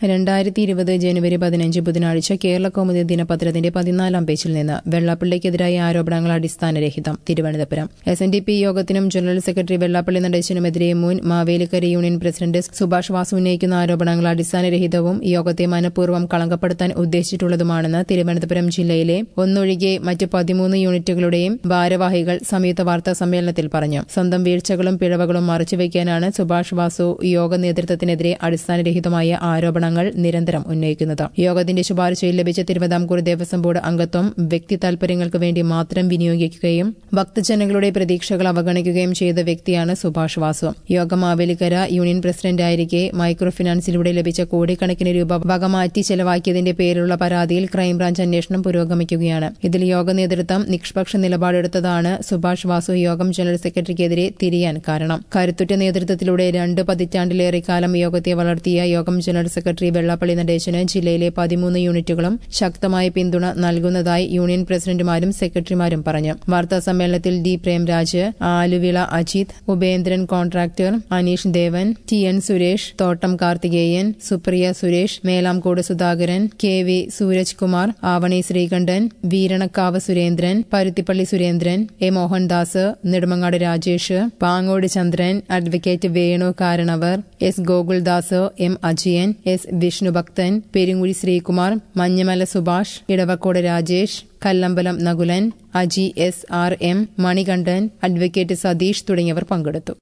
രണ്ടായിരത്തി ഇരുപത് ജനുവരി പതിനഞ്ച് ബുധനാഴ്ച കേരള കൗമുദി ദിനപത്രത്തിന്റെ പതിനാലാം പേജിൽ നിന്ന് വെള്ളാപ്പള്ളിക്കെതിരായ ആരോപണങ്ങൾ അടിസ്ഥാനരഹിതം Thiruvananthapuram S N D P യോഗത്തിനും ജനറൽ സെക്രട്ടറി വെള്ളാപ്പള്ളി നടേശനുമെതിരെ മുൻ മാവേലിക്കര യൂണിയൻ പ്രസിഡന്റ് സുഭാഷ് വാസു ഉന്നയിക്കുന്ന ആരോപണങ്ങൾ അടിസ്ഥാനരഹിതവും യോഗത്തെ മനഃപൂർവ്വം കളങ്കപ്പെടുത്താൻ ഉദ്ദേശിച്ചിട്ടുള്ളതുമാണെന്ന് തിരുവനന്തപുരം ജില്ലയിലെ ഒന്നൊഴികെ മറ്റ് പതിമൂന്ന് യൂണിറ്റുകളുടെയും ഭാരവാഹികൾ സംയുക്ത വാർത്താ സമ്മേളനത്തിൽ പറഞ്ഞു സ്വന്തം വീഴ്ചകളും പിഴവുകളും മറച്ചുവെക്കാനാണ് സുഭാഷ് വാസു യോഗ നേതൃത്വത്തിനെതിരെ അടിസ്ഥാനരഹിതമായ ആരോപണങ്ങൾ നിരന്തരം ഉന്നയിക്കുന്നത് യോഗത്തിന്റെ ശുപാർശയിൽ ലഭിച്ച തിരുവിതാംകൂർ ദേവസ്വം ബോർഡ് അംഗത്വം വ്യക്തി താൽപര്യങ്ങൾക്ക് വേണ്ടി മാത്രം വിനിയോഗിക്കുകയും ഭക്തജനങ്ങളുടെ പ്രതീക്ഷകൾ അവഗണിക്കുകയും ചെയ്ത വ്യക്തിയാണ് സുഭാഷ് വാസു യോഗ മാവേലിക്കര യൂണിയൻ പ്രസിഡന്റായിരിക്കെ മൈക്രോ ഫിനാൻസിലൂടെ ലഭിച്ച കോടിക്കണക്കിന് രൂപ വകമാറ്റി ചെലവാക്കിയതിന്റെ പേരിലുള്ള പരാതിയിൽ ക്രൈംബ്രാഞ്ച് അന്വേഷണം പുരോഗമിക്കുകയാണ് ഇതിൽ യോഗ നേതൃത്വം നിഷ്പക്ഷ നിലപാടെടുത്തതാണ് സുഭാഷ് വാസു യോഗം ജനറൽ സെക്രട്ടറിക്കെതിരെ തിരിയാൻ കാരണം കരുത്തുറ്റ നേതൃത്വത്തിലൂടെ രണ്ട് പതിറ്റാണ്ടിലേറെ കാലം യോഗത്തെ വളർത്തിയ യോഗം ജനറൽ സെക്രട്ടറി വെള്ളാപ്പള്ളി നടേശന് ജില്ലയിലെ പതിമൂന്ന് യൂണിറ്റുകളും ശക്തമായ പിന്തുണ നൽകുന്നതായി യൂണിയൻ പ്രസിഡന്റുമാരും സെക്രട്ടറിമാരും പറഞ്ഞു വാർത്താ സമ്മേളനത്തിൽ D Premraj Aluvila Ajith Upendran contractor Aneesh Devan T N Suresh Thottam Karthikeyan Supriya Suresh Melamkode Sudhakaran K V Sooraj Kumar Avani Sreekantan Veeranakavu Surendran Paruthippally Surendran A Mohandas Nedumangad Rajesh Pangode Chandran advocate Venu Karanavar S Gokuldas M Ajayan S Vishnubhakthan Perunguzhi Sreekumar Manjamala Subhash Edavacode Rajesh Kallambalam Nakulan Aji S R M Manikandan advocate Satheesh തുടങ്ങിയവർ പങ്കെടുത്തു